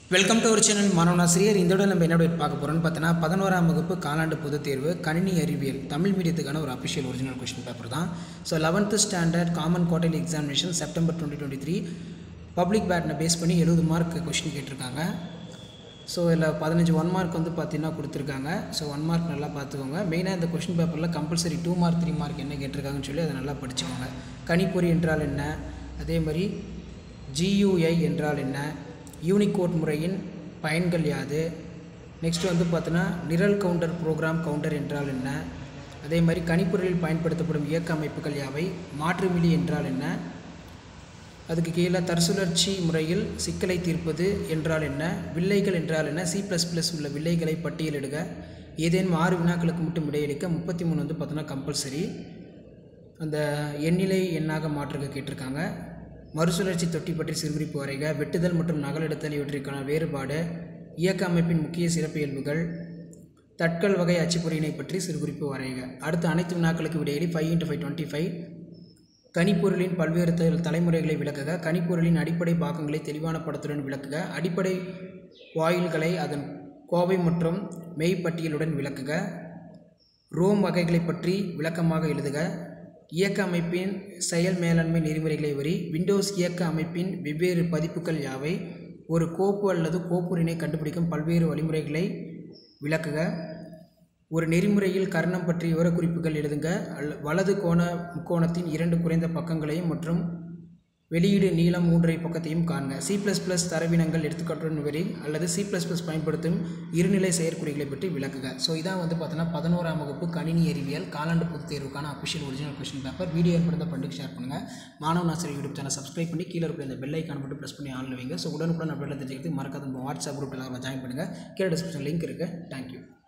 welcome to ஒரு channel மாணவனாசிரியர் இந்த விட நம்ம என்ன update பார்க்க போகிறோம்னு பார்த்தோன்னா பதினோராம் வகுப்பு காலாண்டு பொதுத் தேர்வு கணினி அறிவியல் தமிழ் மீடியத்துக்கான ஒரு அஃபிஷியல் ஒரிஜினல் கொஸ்டின் பேப்பர் தான் so eleventh standard common quarterly examination September twenty twenty three public பேட்னை பேஸ் பண்ணி எழுபது மார்க் கொஸ்டின் கேட்டிருக்காங்க ஸோ இதில் பதினஞ்சு ஒன் மார்க் வந்து பார்த்தீங்கன்னா கொடுத்துருக்காங்க ஸோ ஒன் மார்க் நல்லா பார்த்துக்கோங்க மெயினாக இந்த கொஸ்டின் பேப்பரில் compulsory two mark three mark என்ன கேட்டிருக்காங்கன்னு சொல்லி அதை நல்லா படிச்சுக்கோங்க கணிப்பொறி என்றால் என்ன அதே மாதிரி ஜியூஐ என்றால் என்ன யூனிகோட் முறையின் பயன்கள் யாது நெக்ஸ்ட் வந்து பார்த்தோன்னா நிரல் கவுண்டர் ப்ரோக்ராம் கவுண்டர் என்றால் என்ன அதே மாதிரி கணிப்பொறியில் பயன்படுத்தப்படும் இயக்க அமைப்புகள் யாவை மாற்றுமிலி என்றால் என்ன அதுக்கு கீழே தற்சுழற்சி முறையில் சிக்கலை தீர்ப்பது என்றால் என்ன வில்லைகள் என்றால் என்ன சி ப்ளஸ் ப்ளஸ் உள்ள வில்லைகளை பட்டியலிடுக ஏதேனும் ஆறு வினாக்களுக்கு மட்டும் விடையளிக்க முப்பத்தி மூணு வந்து பார்த்தோன்னா கம்பல்சரி அந்த எண்ணிலை எண்ணாக மாற்றுக கேட்டிருக்காங்க மறுசுழற்சி தொட்டி பற்றி சிறுகுறிப்பு வரைக வெட்டுதல் மற்றும் நகலெடுத்தல் இவற்றிற்கான வேறுபாடு இயக்க அமைப்பின் முக்கிய சிறப்பியல்புகள் தட்கல் வகை அச்சுப்பொறியினை பற்றி சிறுகுறிப்பு வரைக அடுத்து அனைத்து வினாக்களுக்கு விடையிலி five into five twenty five கணிப்பொருளின் பல்வேறு த- தலைமுறைகளை விளக்குக கணிப்பொருளின் அடிப்படை பாகங்களை தெளிவான படத்துடன் விளக்குக அடிப்படை வாயில்களை அதன் கோவை மற்றும் மெய்ப்பட்டியலுடன் விளக்குக ரோம் வகைகளை பற்றி விளக்கமாக எழுதுக இயக்க அமைப்பின் செயல் மேலாண்மை நெறிமுறைகளை வரி விண்டோஸ் இயக்க அமைப்பின் வெவ்வேறு பதிப்புகள் யாவை ஒரு கோப்பு அல்லது கோப்புரினை கண்டுபிடிக்கும் பல்வேறு வழிமுறைகளை விளக்குக ஒரு நெறிமுறையில் கர்ணம் பற்றிய விவரக்குறிப்புகள் எழுதுங்க அல்ல வலது கோண முக்கோணத்தின் இரண்டு குறைந்த பக்கங்களையும் மற்றும் வெளியீடு நீளம் மூன்றை பக்கத்தையும் காண்க சி ப்ளஸ் ப்ளஸ் தரவினங்கள் எடுத்துக்காட்டுடன் வரி அல்லது சி ப்ளஸ் ப்ளஸ் பயன்படுத்தும் இருநிலை செயற்குறிகளை பற்றி விளக்குக ஸோ இதான் வந்து பார்த்தோன்னா பதினோராம் வகுப்பு கணினி அறிவியல் காலாண்டு பொதுத் தேர்வுக்கான official original question paper video ஏற்படுத்த பண்டுக்கு ஷேர் பண்ணுங்கள் மாணவ ஆசிரியர் யூடியூப் சேனல் சப்ஸ்கிரைப் பண்ணி கீழே இருக்கிற இந்த பெல் ஐக்கான மட்டும் ப்ரெஸ் பண்ணி ஆன்ல வைங்க ஸோ உடனுக்குடன் அப்டேட் தெரிஞ்சுக்கிறது மறக்காத நம்ம வாட்ஸ்அப் குரூப்பில் ஜாயின் பண்ணுங்கள் கீழே டிஸ்கிரிப்ஷன் லிங்க் இருக்குது தேங்க்யூ